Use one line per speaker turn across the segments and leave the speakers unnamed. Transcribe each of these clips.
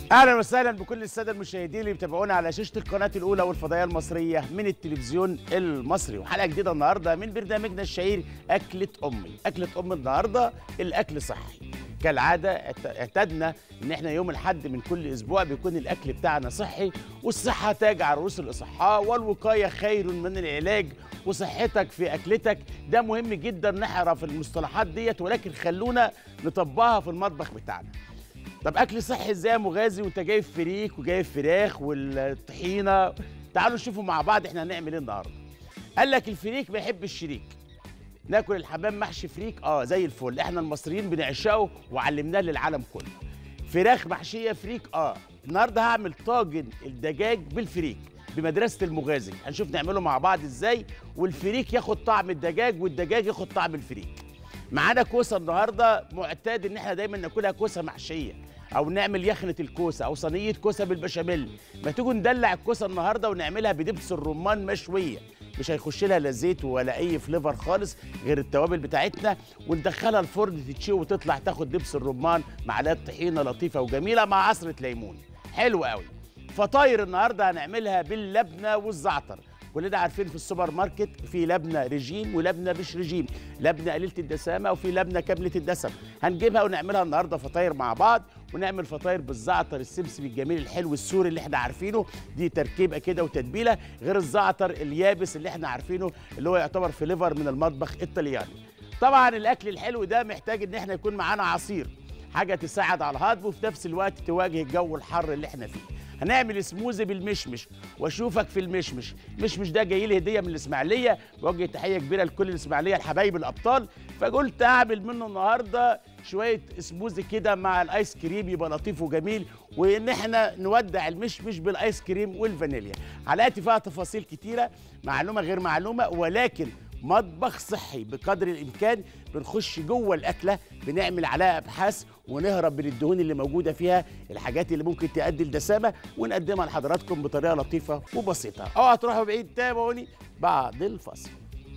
اهلا وسهلا بكل الساده المشاهدين اللي بيتابعونا على شاشه القناه الاولى والفضائيه المصريه من التلفزيون المصري وحلقه جديده النهارده من برنامجنا الشهير اكله امي اكله ام النهارده الاكل صحي كالعاده اعت- اعتدنا ان احنا يوم الاحد من كل اسبوع بيكون الاكل بتاعنا صحي والصحه تاج على رؤوس الاصحاء والوقايه خير من العلاج وصحتك في اكلتك ده مهم جدا نعرف المصطلحات ديت ولكن خلونا نطبقها في المطبخ بتاعنا طب اكل صحي ازاي يا مغازي وانت جايب فريك وجايب فراخ والطحينه تعالوا نشوفوا مع بعض احنا هنعمل ايه النهارده قال لك الفريك ما يحب الشريك ناكل الحمام محشي فريك اه زي الفل احنا المصريين بنعشقه وعلمناه للعالم كله فراخ محشيه فريك اه النهارده هعمل طاجن الدجاج بالفريك بمدرسه المغازي هنشوف نعمله مع بعض ازاي والفريك ياخد طعم الدجاج والدجاج ياخد طعم الفريك معانا كوسه النهارده معتاد ان احنا دايما ناكلها كوسه محشيه او نعمل يخنه الكوسه او صينيه كوسه بالبشاميل ما تيجوا ندلع الكوسه النهارده ونعملها بدبس الرمان مشويه مش هيخش لها لا زيت ولا اي فليفر خالص غير التوابل بتاعتنا وندخلها الفرن تتشوي وتطلع تاخد دبس الرمان معلقه طحينه لطيفه وجميله مع عصره ليمون حلو قوي فطاير النهارده هنعملها باللبنه والزعتر كلنا عارفين في السوبر ماركت في لبنه رجيم ولبنه مش رجيم لبنه قليله الدسامه وفي لبنه كامله الدسم هنجيبها ونعملها النهارده فطاير مع بعض ونعمل فطاير بالزعتر السمسم الجميل الحلو السوري اللي احنا عارفينه دي تركيبه كده وتتبيله غير الزعتر اليابس اللي احنا عارفينه اللي هو يعتبر فليفر من المطبخ الطلياني طبعا الاكل الحلو ده محتاج ان احنا يكون معانا عصير حاجه تساعد على الهضم وفي نفس الوقت تواجه الجو الحر اللي احنا فيه هنعمل سموزي بالمشمش واشوفك في المشمش المشمش ده جاي لي هديه من الاسماعيليه بوجه تحيه كبيره لكل الاسماعيليه الحبايب الابطال فقلت اعمل منه النهارده شويه سموزي كده مع الايس كريم يبقى لطيف وجميل وان احنا نودع المشمش بالايس كريم والفانيليا حلقاتي فيها تفاصيل كتيره معلومه غير معلومه ولكن مطبخ صحي بقدر الامكان بنخش جوه الاكله بنعمل عليها ابحاث ونهرب من الدهون اللي موجوده فيها الحاجات اللي ممكن تؤدي لدسامه ونقدمها لحضراتكم بطريقه لطيفه وبسيطه اوعى تروحوا بعيد تابعوني بعد الفصل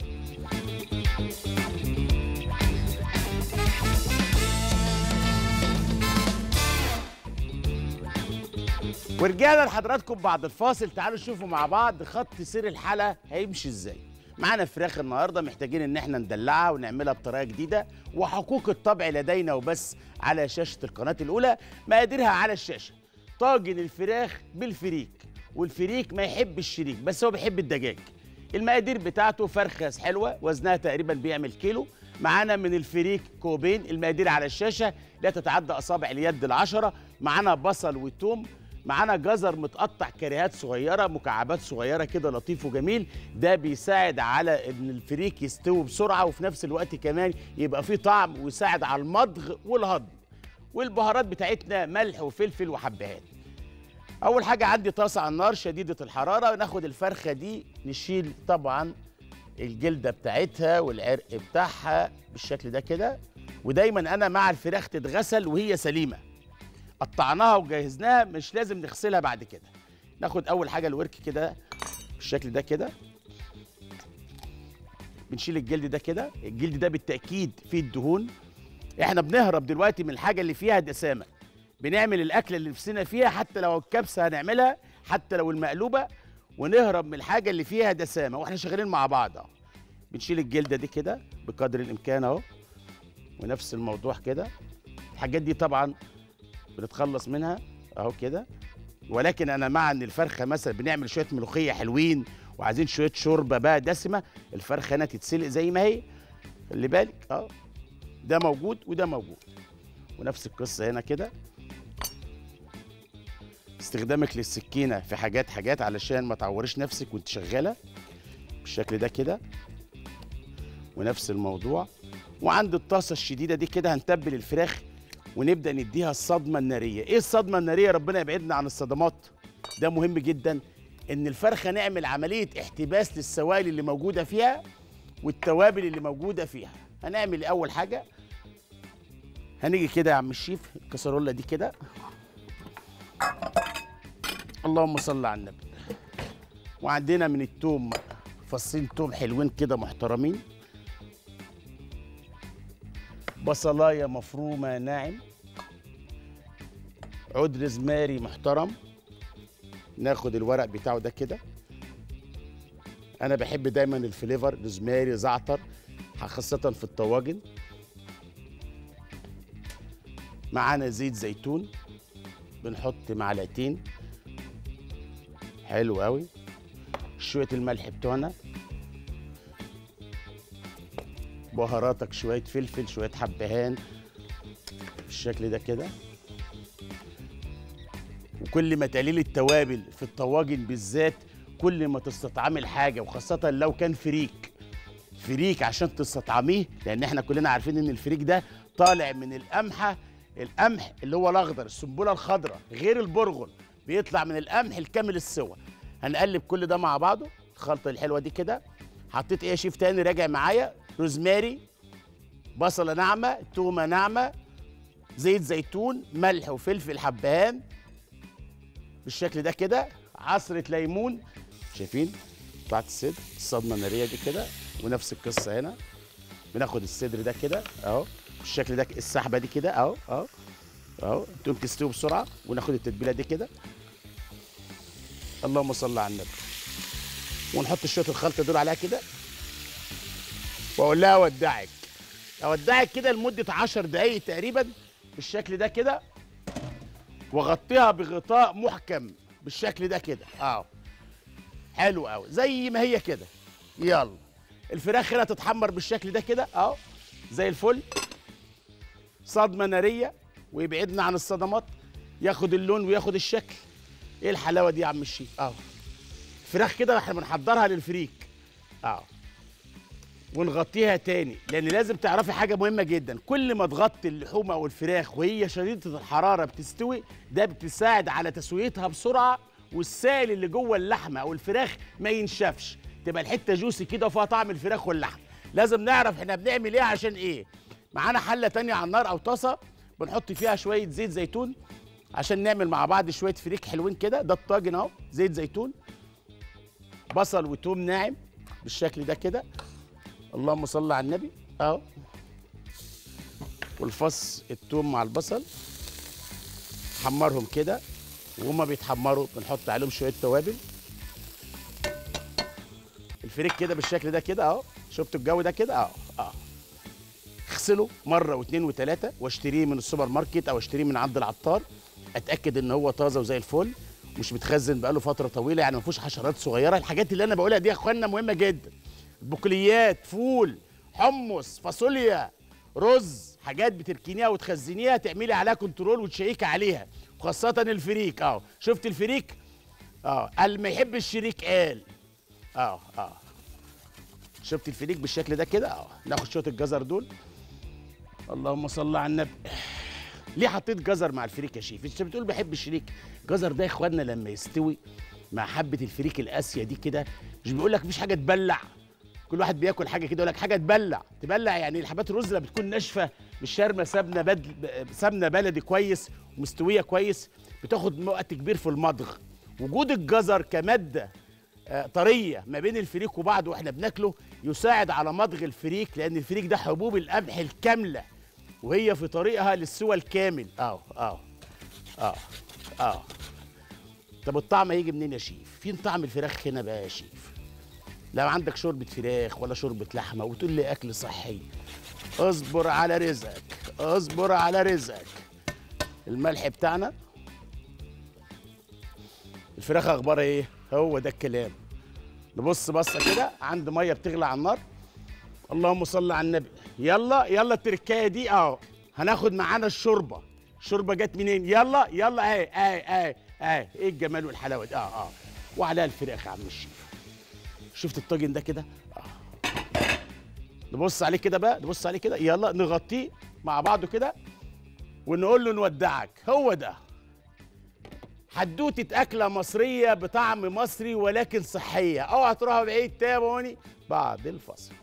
ورجعنا لحضراتكم بعد الفاصل تعالوا نشوفوا مع بعض خط سير الحلقه هيمشي ازاي معانا فراخ النهارده محتاجين ان احنا ندلعها ونعملها بطريقه جديده وحقوق الطبع لدينا وبس على شاشه القناه الاولى مقاديرها على الشاشه طاجن الفراخ بالفريك والفريك ما يحب الشريك بس هو بيحب الدجاج المقادير بتاعته فرخه حلوه وزنها تقريبا بيعمل كيلو معانا من الفريك كوبين المقادير على الشاشه لا تتعدى اصابع اليد العشره معانا بصل وتوم معانا جزر متقطع كريهات صغيره مكعبات صغيره كده لطيف وجميل ده بيساعد على ان الفريك يستوي بسرعه وفي نفس الوقت كمان يبقى فيه طعم ويساعد على المضغ والهضم والبهارات بتاعتنا ملح وفلفل وحبهان اول حاجه عندي طاسه على النار شديده الحراره ناخد الفرخه دي نشيل طبعا الجلده بتاعتها والعرق بتاعها بالشكل ده كده ودايما انا مع الفراخ تتغسل وهي سليمه قطعناها وجهزناها مش لازم نغسلها بعد كده ناخد اول حاجه الورك كده بالشكل ده كده بنشيل الجلد ده كده الجلد ده بالتاكيد فيه الدهون احنا بنهرب دلوقتي من الحاجه اللي فيها دسامه بنعمل الاكله اللي نفسنا فيها حتى لو الكبسه هنعملها حتى لو المقلوبه ونهرب من الحاجه اللي فيها دسامه واحنا شغالين مع بعض اهو بنشيل الجلده دي كده بقدر الامكان اهو ونفس الموضوع كده الحاجات دي طبعا بنتخلص منها اهو كده ولكن انا مع ان الفرخه مثلا بنعمل شويه ملوخيه حلوين وعايزين شويه شوربه بقى دسمه الفرخه هنا تتسلق زي ما هي خلي بالك اه ده موجود وده موجود ونفس القصه هنا كده استخدامك للسكينه في حاجات حاجات علشان ما تعوريش نفسك وانت شغاله بالشكل ده كده ونفس الموضوع وعند الطاسه الشديده دي كده هنتبل الفراخ ونبدا نديها الصدمه الناريه ايه الصدمه الناريه ربنا يبعدنا عن الصدمات ده مهم جدا ان الفرخه نعمل عمليه احتباس للسوائل اللي موجوده فيها والتوابل اللي موجوده فيها هنعمل اول حاجه هنيجي كده يا عم الشيف الكسرولة دي كده اللهم صل على النبي وعندنا من التوم فصين توم حلوين كده محترمين بصلايه مفرومه ناعم عود روزماري محترم ناخد الورق بتاعه ده كده انا بحب دايما الفليفر روزماري زعتر خاصة في الطواجن معانا زيت زيتون بنحط معلقتين حلو قوي شوية الملح بتوعنا بهاراتك شوية فلفل شوية حبهان بالشكل ده كده وكل ما تقليل التوابل في الطواجن بالذات كل ما تستطعمي الحاجة وخاصة لو كان فريك فريك عشان تستطعميه لأن احنا كلنا عارفين إن الفريك ده طالع من القمحة القمح اللي هو الأخضر السنبلة الخضراء غير البرغل بيطلع من القمح الكامل السوى هنقلب كل ده مع بعضه الخلطة الحلوة دي كده حطيت ايه يا شيف تاني راجع معايا روزماري بصلة ناعمة تومة ناعمة زيت زيتون ملح وفلفل حبهان بالشكل ده كده عصرة ليمون شايفين بتاعت الصدر الصدمة النارية دي كده ونفس القصة هنا بناخد الصدر ده كده اهو بالشكل ده السحبة دي كده اهو اهو اهو تقوم تستوي بسرعة وناخد التتبيلة دي كده اللهم صل على النبي ونحط شوية الخلطة دول عليها كده واقول لها اودعك اودعك كده لمدة عشر دقايق تقريبا بالشكل ده كده واغطيها بغطاء محكم بالشكل ده كده اه حلو قوي زي ما هي كده يلا الفراخ هنا تتحمر بالشكل ده كده اه زي الفل صدمه ناريه ويبعدنا عن الصدمات ياخد اللون وياخد الشكل ايه الحلاوه دي يا عم الشيف اه الفراخ كده احنا بنحضرها للفريك اه ونغطيها تاني لان لازم تعرفي حاجه مهمه جدا كل ما تغطي اللحوم او الفراخ وهي شديده الحراره بتستوي ده بتساعد على تسويتها بسرعه والسائل اللي جوه اللحمه او الفراخ ما ينشفش تبقى الحته جوسي كده وفيها طعم الفراخ واللحم لازم نعرف احنا بنعمل ايه عشان ايه معانا حله تانية على النار او طاسه بنحط فيها شويه زيت زيتون عشان نعمل مع بعض شويه فريك حلوين كده ده الطاجن اهو زيت زيتون بصل وتوم ناعم بالشكل ده كده اللهم صل على النبي اهو والفص التوم مع البصل حمرهم كده وهما بيتحمروا بنحط عليهم شويه توابل الفريك كده بالشكل ده كده اهو شفتوا الجو ده كده اهو اه اغسله مره واثنين وثلاثه واشتريه من السوبر ماركت او اشتريه من عند العطار اتاكد ان هو طازه وزي الفل مش متخزن بقاله فتره طويله يعني ما فيهوش حشرات صغيره الحاجات اللي انا بقولها دي يا اخوانا مهمه جدا بقوليات فول حمص فاصوليا رز حاجات بتركنيها وتخزنيها تعملي عليها كنترول وتشيكي عليها وخاصة الفريك اه شفت الفريك اه قال ما يحب الشريك قال اه اه شفت الفريك بالشكل ده كده اه ناخد شوية الجزر دول اللهم صل على النبي ليه حطيت جزر مع الفريك يا شيف انت بتقول بحب الشريك جزر ده يا اخوانا لما يستوي مع حبة الفريك القاسية دي كده مش بيقول لك مفيش حاجة تبلع كل واحد بياكل حاجه كده يقول لك حاجه تبلع تبلع يعني الحبات الرز لما بتكون ناشفه مش شارمه سمنه بدل سمنه بلدي كويس ومستويه كويس بتاخد وقت كبير في المضغ وجود الجزر كماده آه، طريه ما بين الفريك وبعض واحنا بناكله يساعد على مضغ الفريك لان الفريك ده حبوب القمح الكامله وهي في طريقها للسوى الكامل اه اه اه اه طب الطعم هيجي منين يا شيف فين طعم الفراخ هنا بقى يا شيف لو عندك شوربة فراخ ولا شوربة لحمة وتقول لي أكل صحي اصبر على رزقك اصبر على رزقك الملح بتاعنا الفراخ أخبارها إيه؟ هو ده الكلام نبص بصة كده عند مية بتغلي على النار اللهم صل على النبي يلا يلا التركاية دي أهو هناخد معانا الشوربة الشوربة جت منين؟ يلا يلا أهي أهي أهي أهي إيه الجمال والحلاوة دي؟ أه أه وعليها الفراخ يا عم الشيف شفت الطاجن ده كده آه. نبص عليه كده بقى نبص عليه كده يلا نغطيه مع بعضه كده ونقول له نودعك هو ده حدوتة أكلة مصرية بطعم مصري ولكن صحية اوعى تروحوا بعيد تابعوني بعد الفصل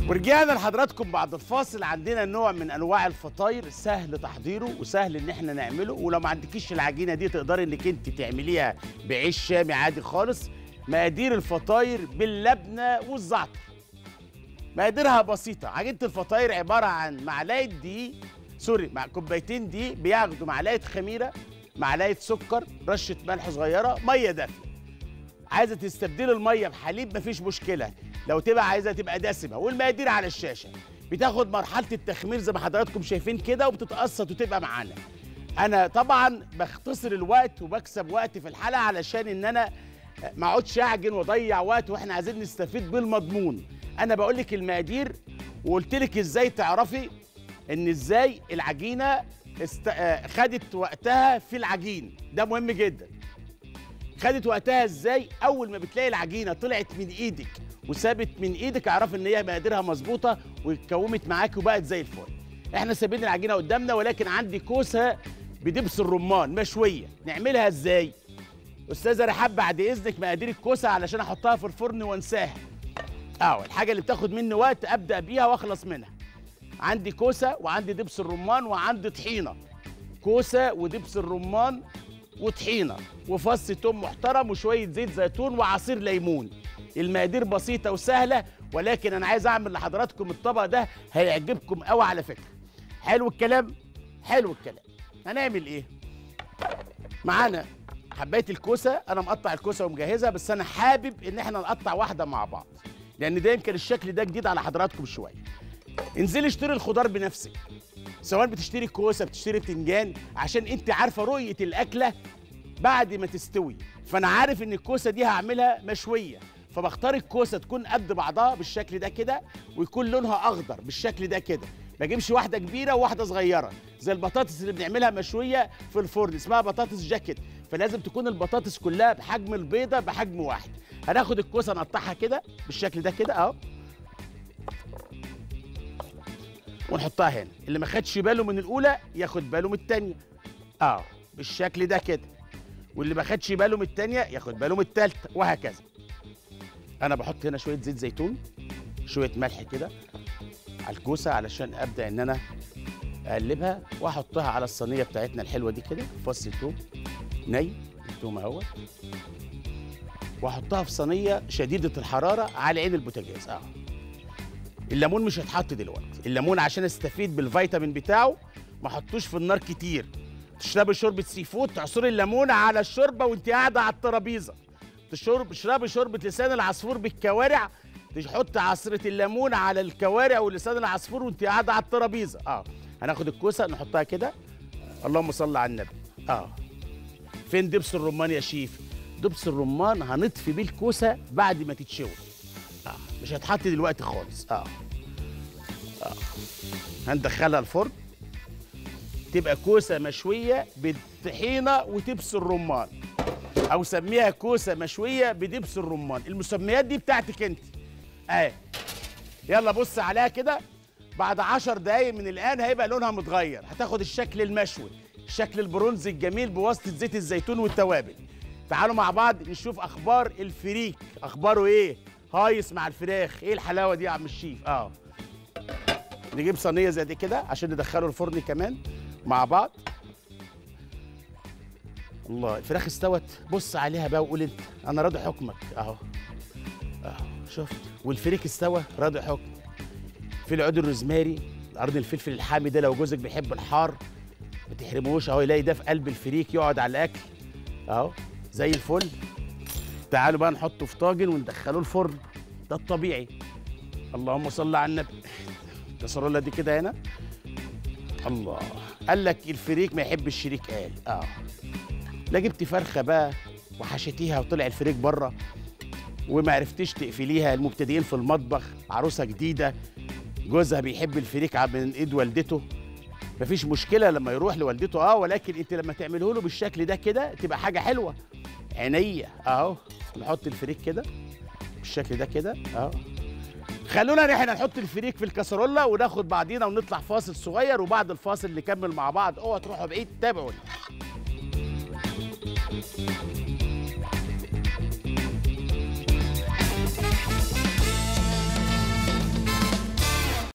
ورجعنا لحضراتكم بعد الفاصل عندنا نوع من انواع الفطاير سهل تحضيره وسهل ان احنا نعمله ولو ما عندكيش العجينه دي تقدري انك انت تعمليها بعيش شامي عادي خالص مقادير الفطاير باللبنه والزعتر مقاديرها بسيطه عجينه الفطاير عباره عن معلقه دقيق سوري مع كوبايتين دقيق بياخدوا معلقه خميره معلقه سكر رشه ملح صغيره ميه دافيه عايزه تستبدلي الميه بحليب مفيش مشكله لو تبقى عايزه تبقى دسمه والمقادير على الشاشه بتاخد مرحله التخمير زي ما حضراتكم شايفين كده وبتتقسط وتبقى معانا انا طبعا بختصر الوقت وبكسب وقت في الحلقه علشان ان انا ما اقعدش اعجن واضيع وقت واحنا عايزين نستفيد بالمضمون انا بقول لك المقادير وقلت لك ازاي تعرفي ان ازاي العجينه است... آه، خدت وقتها في العجين ده مهم جدا خدت وقتها ازاي اول ما بتلاقي العجينه طلعت من ايدك وسابت من ايدك اعرف ان هي مقاديرها مظبوطه واتكومت معاكي وبقت زي الفل احنا سايبين العجينه قدامنا ولكن عندي كوسه بدبس الرمان مشويه نعملها ازاي استاذه رحاب بعد اذنك مقادير الكوسه علشان احطها في الفرن وانساها اه الحاجه اللي بتاخد مني وقت ابدا بيها واخلص منها عندي كوسه وعندي دبس الرمان وعندي طحينه كوسه ودبس الرمان وطحينه وفص توم محترم وشويه زيت زيتون وعصير ليمون المقادير بسيطه وسهله ولكن انا عايز اعمل لحضراتكم الطبق ده هيعجبكم قوي على فكره حلو الكلام حلو الكلام هنعمل ايه معانا حبايه الكوسه انا مقطع الكوسه ومجهزها بس انا حابب ان احنا نقطع واحده مع بعض لان ده يمكن الشكل ده جديد على حضراتكم شويه انزلي اشتري الخضار بنفسك سواء بتشتري كوسه بتشتري بتنجان عشان انت عارفه رؤيه الاكله بعد ما تستوي فانا عارف ان الكوسه دي هعملها مشويه فبختار الكوسه تكون قد بعضها بالشكل ده كده ويكون لونها اخضر بالشكل ده كده ما اجيبش واحده كبيره وواحده صغيره زي البطاطس اللي بنعملها مشويه في الفرن اسمها بطاطس جاكيت فلازم تكون البطاطس كلها بحجم البيضه بحجم واحد هناخد الكوسه نقطعها كده بالشكل ده كده اهو ونحطها هنا اللي ما خدش باله من الاولى ياخد باله من الثانيه اه بالشكل ده كده واللي ما خدش باله من الثانيه ياخد باله من الثالثه وهكذا انا بحط هنا شويه زيت زيتون شويه ملح كده على الكوسه علشان ابدا ان انا اقلبها واحطها على الصينيه بتاعتنا الحلوه دي كده فص توم ني التوم اهوت واحطها في صينيه شديده الحراره على عين البوتاجاز اه الليمون مش هيتحط دلوقتي الليمون عشان استفيد بالفيتامين بتاعه ما حطوش في النار كتير تشربي شوربه سي فود تعصري الليمون على الشوربه وانت قاعده على الترابيزه تشرب اشربي شوربه لسان العصفور بالكوارع تحط عصره الليمون على الكوارع ولسان العصفور وانت قاعده على الترابيزه اه هناخد الكوسه نحطها كده اللهم صل على النبي اه فين دبس الرمان يا شيف دبس الرمان هنطفي بيه الكوسه بعد ما تتشوي اه مش هتحط دلوقتي خالص اه اه هندخلها الفرن تبقى كوسه مشويه بالطحينه ودبس الرمان او سميها كوسه مشويه بدبس الرمان المسميات دي بتاعتك انت اهي يلا بص عليها كده بعد عشر دقايق من الان هيبقى لونها متغير هتاخد الشكل المشوي الشكل البرونزي الجميل بواسطه زيت الزيتون والتوابل تعالوا مع بعض نشوف اخبار الفريك اخباره ايه هايص مع الفراخ ايه الحلاوه دي يا عم الشيف اه نجيب صينيه زي دي كده عشان ندخله الفرن كمان مع بعض الله الفراخ استوت بص عليها بقى وقول انت انا راضي حكمك اهو اهو شفت والفريك استوى راضي حكمك في العود الروزماري قرن الفلفل الحامي ده لو جوزك بيحب الحار ما تحرموش اهو يلاقي ده في قلب الفريك يقعد على الاكل اهو زي الفل تعالوا بقى نحطه في طاجن وندخله الفرن ده الطبيعي اللهم صل على النبي الكسرولة دي كده هنا الله قال لك الفريك ما يحب الشريك قال اه لا جبت فرخه بقى وحشيتيها وطلع الفريك بره وما عرفتيش تقفليها المبتدئين في المطبخ عروسه جديده جوزها بيحب الفريك من ايد والدته مفيش مشكله لما يروح لوالدته اه ولكن انت لما تعمله له بالشكل ده كده تبقى حاجه حلوه عينيا اهو نحط الفريك كده بالشكل ده كده اهو خلونا احنا نحط الفريك في الكسرولة وناخد بعضينا ونطلع فاصل صغير وبعد الفاصل نكمل مع بعض اوعى تروحوا بعيد تابعوني